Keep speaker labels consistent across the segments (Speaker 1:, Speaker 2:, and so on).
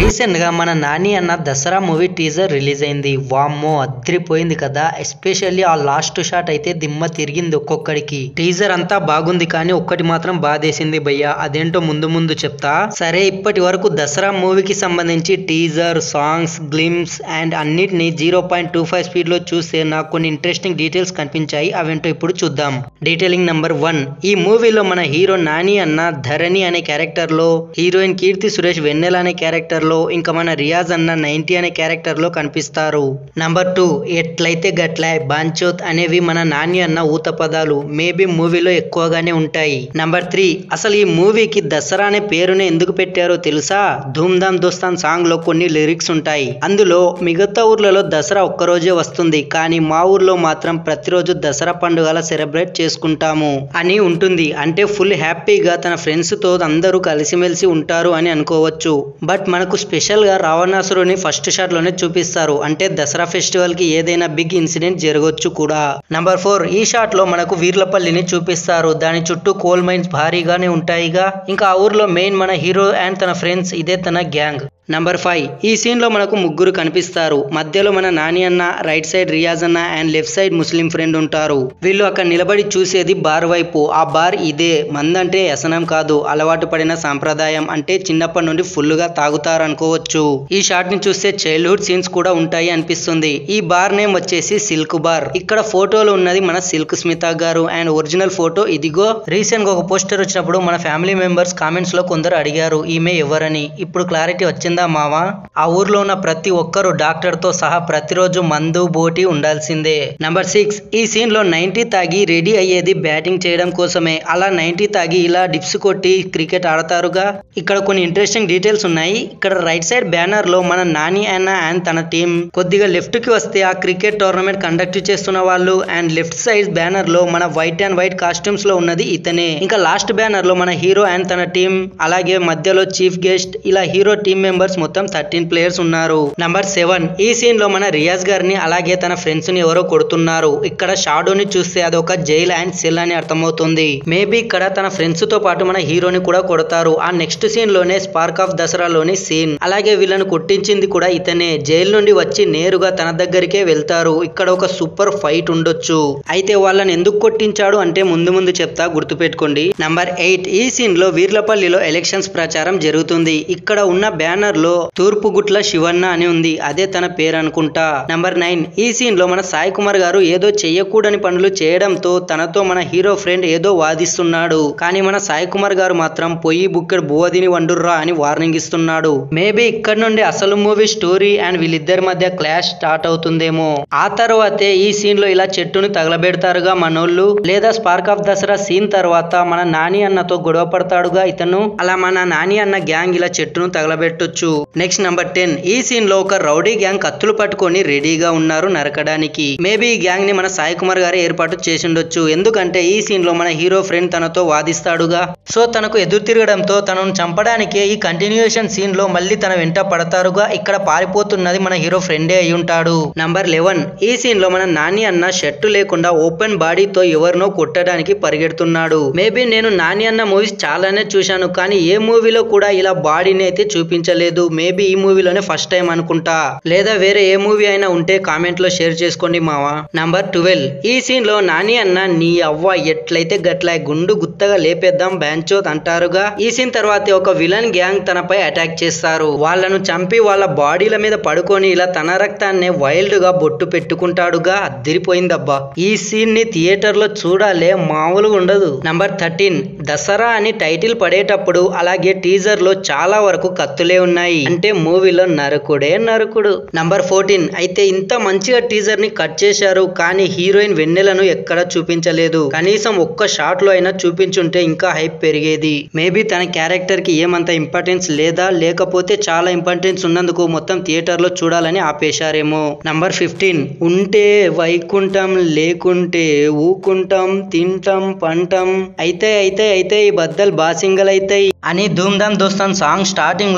Speaker 1: recent గా మన నాని అన్న దసరా మూవీ టీజర్ రిలీజ్ అయింది వామ్మో అద్రిపోయింది కదా ఎస్పెషల్లీ ఆ లాస్ట్ షాట్ అయితే దిమ్మ తిరిగింది ఒక్కొక్కడికి టీజర్ అంతా బాగుంది కానీ ఒక్కటి మాత్రం బాధేసింది భయ్య అదేంటో ముందు ముందు చెప్తా సరే ఇప్పటి వరకు దసరా మూవీకి సంబంధించి టీజర్ సాంగ్స్ గ్లిమ్స్ అండ్ అన్నిటిని zero point two five speed లో చూస్తే నాకు కొన్ని ఇంట్రెస్టింగ్ డీటెయిల్స్ కనిపించాయి అవేంటో ఇప్పుడు చూద్దాం డీటెయిలింగ్ నంబర్ వన్ ఈ మూవీలో మన హీరో నాని అన్న ధరణి అనే క్యారెక్టర్ లో హీరోయిన్ కీర్తి సురేష్ వెన్నెల అనే క్యారెక్టర్ లో ఇంకా మన రియాజ్ అన్న నైన్టీ అనే క్యారెక్టర్ లో కనిపిస్తారు నంబర్ టూ ఎట్లయితే గట్ల బాంచోత్ అనేవి మన నాని అన్న ఊత పదాలు మేబీ మూవీలో ఎక్కువగానే ఉంటాయి నంబర్ త్రీ అసలు ఈ మూవీకి దసరా అనే పేరునే ఎందుకు పెట్టారో తెలుసా ధూమ్ ధామ్ దోస్తాన్ సాంగ్ లో కొన్ని లిరిక్స్ ఉంటాయి అందులో మిగతా ఊర్లలో దసరా ఒక్కరోజే వస్తుంది కానీ మా ఊర్లో మాత్రం ప్రతిరోజు దసరా పండుగల సెలబ్రేట్ చేసుకుంటాము అని ఉంటుంది అంటే ఫుల్ హ్యాపీగా తన ఫ్రెండ్స్ తో అందరూ కలిసిమెలిసి ఉంటారు అని అనుకోవచ్చు బట్ మనకు స్పెషల్ గా రావణాసురుని ఫస్ట్ షాట్ లోనే చూపిస్తారు అంటే దసరా ఫెస్టివల్ కి ఏదైనా బిగ్ ఇన్సిడెంట్ జరగవచ్చు కూడా నంబర్ ఫోర్ ఈ షాట్ లో మనకు వీర్లపల్లిని చూపిస్తారు దాని చుట్టూ కోల్ మైన్స్ భారీగానే ఉంటాయిగా ఇంకా ఆ ఊర్లో మెయిన్ మన హీరో అండ్ తన ఫ్రెండ్స్ ఇదే తన గ్యాంగ్ నంబర్ ఫైవ్ ఈ సీన్ లో మనకు ముగ్గురు కనిపిస్తారు మధ్యలో మన నాని అన్న రైట్ సైడ్ రియాజ్ అన్న అండ్ లెఫ్ట్ సైడ్ ముస్లిం ఫ్రెండ్ ఉంటారు వీళ్ళు అక్కడ నిలబడి చూసేది బార్ వైపు ఆ బార్ ఇదే మందంటే వ్యసనం కాదు అలవాటు పడిన సాంప్రదాయం అంటే చిన్నప్పటి నుండి ఫుల్ గా తాగుతారు అనుకోవచ్చు ఈ షాట్ ని చూస్తే చైల్డ్హుడ్ సీన్స్ కూడా ఉంటాయి అనిపిస్తుంది ఈ బార్ నేమ్ వచ్చేసి సిల్క్ బార్ ఇక్కడ ఫోటోలో ఉన్నది మన సిల్క్ స్మిత గారు అండ్ ఒరిజినల్ ఫోటో ఇదిగో రీసెంట్ గా ఒక పోస్టర్ వచ్చినప్పుడు మన ఫ్యామిలీ మెంబర్స్ కామెంట్స్ లో కొందరు అడిగారు ఈమె ఎవరని ఇప్పుడు క్లారిటీ వచ్చిందా మావా ఆ ఊర్లో ఉన్న ప్రతి ఒక్కరు డాక్టర్ తో సహా ప్రతిరోజు మందు బోటి ఉండాల్సిందే నంబర్ సిక్స్ ఈ సీన్ లో నైన్టీ తాగి రెడీ అయ్యేది బ్యాటింగ్ చేయడం కోసమే అలా నైన్టీ తాగి ఇలా డిప్స్ కొట్టి క్రికెట్ ఆడతారుగా ఇక్కడ కొన్ని ఇంట్రెస్టింగ్ డీటెయిల్స్ ఉన్నాయి ఇక్కడ రైట్ సైడ్ బ్యానర్ లో మన నాని అన్న అండ్ తన టీం కొద్దిగా లెఫ్ట్ కి వస్తే ఆ క్రికెట్ టోర్నమెంట్ కండక్ట్ చేస్తున్న వాళ్ళు అండ్ లెఫ్ట్ సైడ్ బ్యానర్ లో మన వైట్ అండ్ వైట్ కాస్ట్యూమ్స్ లో ఉన్నది ఇతనే ఇంకా లాస్ట్ బ్యానర్ లో మన హీరో అండ్ తన టీం అలాగే మధ్యలో చీఫ్ గెస్ట్ ఇలా హీరో టీం మెంబర్స్ మొత్తం థర్టీన్ ప్లేయర్స్ ఉన్నారు నంబర్ సెవెన్ ఈ సీన్ లో మన రియాజ్ గారిని అలాగే తన ఫ్రెండ్స్ ని ఎవరో కొడుతున్నారు ఇక్కడ షాడోని చూస్తే అదొక జైల్ అండ్ సెల్ అని అర్థమవుతుంది మేబీ ఇక్కడ తన ఫ్రెండ్స్ తో పాటు మన హీరోని కూడా కొడతారు ఆ నెక్స్ట్ సీన్ లోనే స్పార్క్ ఆఫ్ దసరాలోని సీన్ అలాగే వీళ్ళని కొట్టించింది కూడా ఇతనే జైలు నుండి వచ్చి నేరుగా తన దగ్గరికే వెళ్తారు ఇక్కడ ఒక సూపర్ ఫైట్ ఉండొచ్చు అయితే వాళ్ళని ఎందుకు కొట్టించాడు అంటే ముందు ముందు చెప్తా గుర్తుపెట్టుకోండి నంబర్ ఎయిట్ ఈ సీన్ లో వీర్లపల్లిలో ఎలక్షన్స్ ప్రచారం జరుగుతుంది ఇక్కడ ఉన్న బ్యానర్ లో తూర్పు గుట్ల శివన్న అని ఉంది అదే తన పేరు అనుకుంటా నంబర్ నైన్ ఈ సీన్ లో మన సాయి కుమార్ గారు ఏదో చెయ్యకూడని పనులు చేయడంతో తనతో మన హీరో ఫ్రెండ్ ఏదో వాదిస్తున్నాడు కానీ మన సాయి కుమార్ గారు మాత్రం పొయ్యి బుక్కెడు బువ్వదిని వండుర్రా అని వార్నింగ్ ఇస్తున్నాడు మేబీ ఇక్కడ నుండి అసలు మూవీ స్టోరీ అండ్ వీళ్ళిద్దరి మధ్య క్లాష్ స్టార్ట్ అవుతుందేమో ఆ తర్వాతే ఈ సీన్ లో ఇలా చెట్టును తగలబెడతారుగా మనోళ్ళు లేదా స్పార్క్ ఆఫ్ దసరా సీన్ తర్వాత మన నాని అన్నతో గొడవ పడతాడుగా ఇతను అలా మన నాని అన్న గ్యాంగ్ ఇలా చెట్టును తగలబెట్టొచ్చు నెక్స్ట్ నంబర్ టెన్ ఈ సీన్ లో ఒక రౌడీ గ్యాంగ్ కత్తులు పట్టుకొని రెడీగా ఉన్నారు నరకడానికి మేబీ ఈ గ్యాంగ్ ని మన సాయి కుమార్ గారే ఏర్పాటు చేసిండొచ్చు ఎందుకంటే ఈ సీన్ లో మన హీరో ఫ్రెండ్ తనతో వాదిస్తాడుగా సో తనకు ఎదురు తిరగడంతో తనను చంపడానికే ఈ కంటిన్యూషన్ సీన్ లో మళ్ళీ తన వెంట పడతారుగా ఇక్కడ పారిపోతున్నది మన హీరో ఫ్రెండే అయి ఉంటాడు నంబర్ లెవెన్ ఈ సీన్ లో మన నాని అన్న షర్టు లేకుండా ఓపెన్ బాడీతో ఎవరినో కొట్టడానికి పరిగెడుతున్నాడు మేబీ నేను నాని అన్న మూవీస్ చాలానే చూశాను కానీ ఏ మూవీలో కూడా ఇలా బాడీని అయితే చూపించలేదు మేబీ ఈ మూవీలోనే ఫస్ట్ టైం అనుకుంటా లేదా వేరే ఏ మూవీ అయినా ఉంటే కామెంట్ లో షేర్ చేసుకోండి మావా నంబర్ ట్వెల్వ్ ఈ సీన్ లో నాని అన్న నీ అవ్వ ఎట్లయితే గట్ల గుండు గుత్తగా లేపేద్దాం బ్యాంచోత్ అంటారుగా ఈ సీన్ తర్వాత ఒక విలన్ గ్యాంగ్ తనపై అటాక్ చేస్తారు వాళ్ళను చంపి వాళ్ళ బాడీల మీద పడుకొని ఇలా తన రక్తాన్ని వైల్డ్ గా బొట్టు పెట్టుకుంటాడుగా అదిరిపోయిందబ్బా ఈ సీన్ ని థియేటర్ లో చూడాలే మామూలుగా ఉండదు నంబర్ థర్టీన్ దసరా అని టైటిల్ పడేటప్పుడు అలాగే టీజర్ లో చాలా వరకు కత్తులే ఉన్నాయి అంటే మూవీలో నరకుడే నరకుడు నంబర్ ఫోర్టీన్ అయితే ఇంత మంచిగా టీజర్ ని కట్ చేశారు కానీ హీరోయిన్ వెన్నెలను ఎక్కడ చూపించలేదు కనీసం ఒక్క షాట్ లో అయినా చూపించుంటే ఇంకా హైప్ పెరిగేది మేబీ తన క్యారెక్టర్ కి ఏమంత ఇంపార్టెన్స్ లేదా లేకపోతే చాలా ఇంపార్టెన్స్ ఉన్నందుకు మొత్తం థియేటర్ లో చూడాలని ఆపేశారేమో నంబర్ ఫిఫ్టీన్ ఉంటే వైకుంఠం లేకుంటే ఊకుంటాం తింటాం పంటం అయితే అయితే అయితే ఈ బద్దలు బాసింగల్ అయితే అని ధూమ్ ధామ్ దోస్తాన్ సాంగ్ స్టార్టింగ్ లో ఒక పెద్ద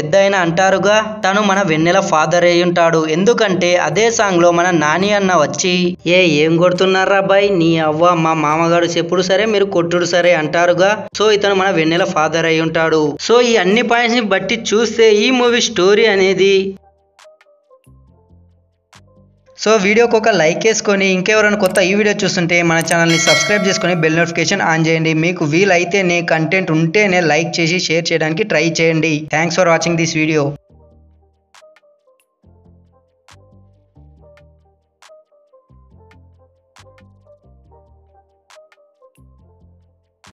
Speaker 1: పెద్ద ఆయన అంటారుగా తను మన వెన్నెల ఫాదర్ అయి ఉంటాడు ఎందుకంటే అదే సాంగ్ లో మన నాని అన్న వచ్చి ఏ ఏం కొడుతున్నారా బాయ్ నీ అవ్వ మా మామగాడు చెప్పుడు సరే మీరు కొట్టుడు సరే అంటారుగా సో ఇతను మన వెన్నెల ఫాదర్ అయి ఉంటాడు సో ఈ అన్ని పాయింట్స్ ని బట్టి చూస్తే ఈ మూవీ స్టోరీ అనేది సో వీడియోకి ఒక లైక్ వేసుకొని ఇంకెవరైనా కొత్త ఈ వీడియో చూస్తుంటే మన ఛానల్ని సబ్స్క్రైబ్ చేసుకొని బెల్ నోటిఫికేషన్ ఆన్ చేయండి మీకు వీలైతేనే కంటెంట్ ఉంటేనే లైక్ చేసి షేర్ చేయడానికి ట్రై చేయండి thanks for watching this video